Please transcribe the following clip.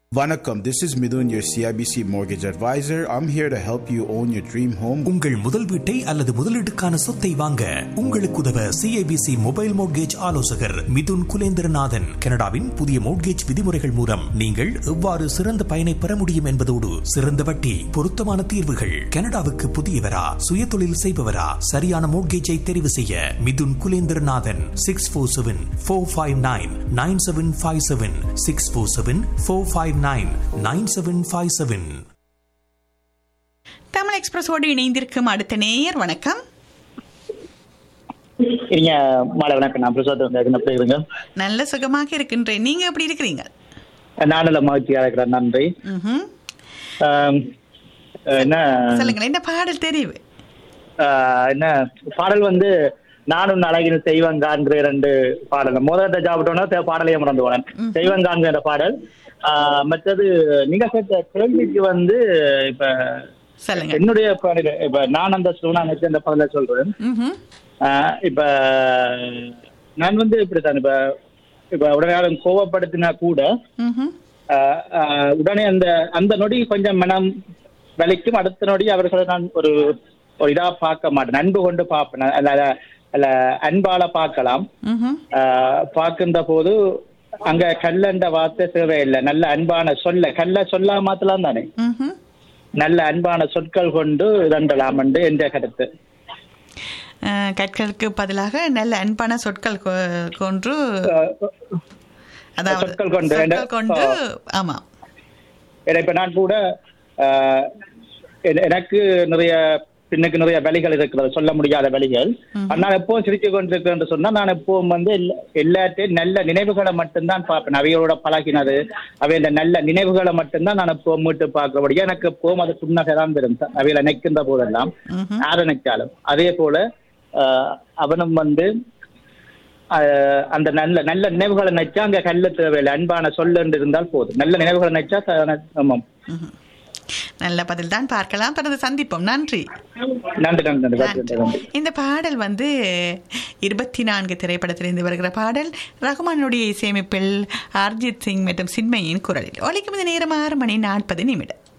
Vanakkam, this is Midun, your CIBC mortgage advisor. I'm here to help you own your dream home. உங்கள் முதல் வீட்டை அல்லது முதலீட்டுக்கான சொத்தை வாங்க உங்களுக்கு உதவ சிஐபிசி மொபைல் மோட்கேஜ் ஆலோசகர் மிதுன் குலேந்திரநாதன் கனடாவின் புதிய மோட்கேஜ் விதிமுறைகள் மூலம் நீங்கள் எவ்வாறு சிறந்த பயனை பெற முடியும் என்பதோடு சிறந்த வட்டி பொருத்தமான தீர்வுகள் கனடாவுக்கு புதியவரா சுயதொழில் செய்பவரா சரியான மோட்கேஜை தெரிவு செய்ய Mithun Kulendranathan six four seven four five nine nine seven five seven six four seven four five nine nine seven five seven Tamil எக்ஸ்பிரஸோடு இணைந்திருக்கும் அடுத்த நேயர் வணக்கம் நீங்க மாலை வணக்கம் நான் பிரசாத் வந்து எப்படி இருங்க நல்ல சுகமாக இருக்கின்றேன் நீங்க எப்படி இருக்கிறீங்க நானும் மகிழ்ச்சியா இருக்கிறேன் நன்றி ம்ஹும். ஆம், என்ன சொல்லுங்களேன் இந்த பாடல் தெரிவு ஆஹ், என்ன பாடல் வந்து நானும் அழகின செய்வங்கான்கிற ரெண்டு பாடல் முதல்ல ஜாபிட்டோன்னா பாடலையே மறந்து போனேன் செய்வங்கான்கிற பாடல் ஆஹ், மற்றது நீங்க கேட்ட கேள்விக்கு வந்து இப்ப சொல்லுங்க என்னுடைய பாடல் இப்ப நான் அந்த ஸ்டூனா அந்த பதில சொல்றேன் ம்ஹும். ஆஹ் இப்ப நான் வந்து இப்படித்தான் இப்ப இப்ப உடனே யாரும் கோவப்படுத்தினா கூட ம்ஹும். ஆஹ் ஆஹ் உடனே அந்த அந்த நொடி கொஞ்சம் மனம் வலிக்கும் அடுத்த நொடி அவர்களை நான் ஒரு ஒரு இதா பார்க்க மாட்டேன் அன்பு கொண்டு பார்ப்பேன் அல்ல அல்ல அன்பால பார்க்கலாம் ம்ஹும். ஆஹ் பார்க்கின்ற போது அங்க கல்லன்ற வார்த்தை தேவையில்லை நல்ல அன்பான சொல்ல கல்ல சொல்ல மாத்தலாம் தானே ம்ஹும். நல்ல அன்பான சொற்கள் கொண்டு இதண்டலாம் என்று என்ற கருத்து அஹ், கற்களுக்கு பதிலாக நல்ல அன்பான சொற்கள் கொ- கொன்று ஆஹ் அதாவது சொற்கள் கொண்டு. சொற்கள் கொண்டு ஆமா ஏன்னா இப்ப நான் கூட ஆஹ், என- எனக்கு நிறைய பின்னுக்கு நிறைய வழிகள் இருக்கிறது சொல்ல முடியாத வழிகள் நான் எப்பவும் சிரிச்சு கொண்டிருக்கேன் சொன்னா நான் எப்பவும் வந்து எல்லா- எல்லாத்தையும் நல்ல நினைவுகளை மட்டும்தான் பார்ப்பேன் அவையோட பழகினது அவை இந்த நல்ல நினைவுகளை மட்டும்தான் நான் எப்பவும் மீட்டு பார்க்கிறபடியா எனக்கு எப்பவும் அது புன்னகை தான் வரும் அவையில நினைக்கின்ற போதெல்லாம் யாரை நினைச்சாலும் அதே போல ஆஹ், அவனும் வந்து ஆஹ், அந்த நல்ல நல்ல நினைவுகளை நினைச்சா அங்க கல்ல தேவையில்லை அன்பான சொல்லு இருந்தால் போதும் நல்ல நினைவுகளை நினைச்சா த- ஆமாம் நல்ல பதில் தான் பார்க்கலாம் தொடர்ந்து சந்திப்போம் நன்றி நன்றி நன்றி நன்றி நன்றி நன்றி இந்த பாடல் வந்து இருபத்தி நான்கு திரைப்படத்திலிருந்து வருகிற பாடல் ரகுமானுடைய இசையமைப்பில் அர்ஜித் சிங் மற்றும் சின்மையின் குரலில் ஒலிக்கும் இந்த நேரம் ஆறு மணி நாற்பது நிமிடம்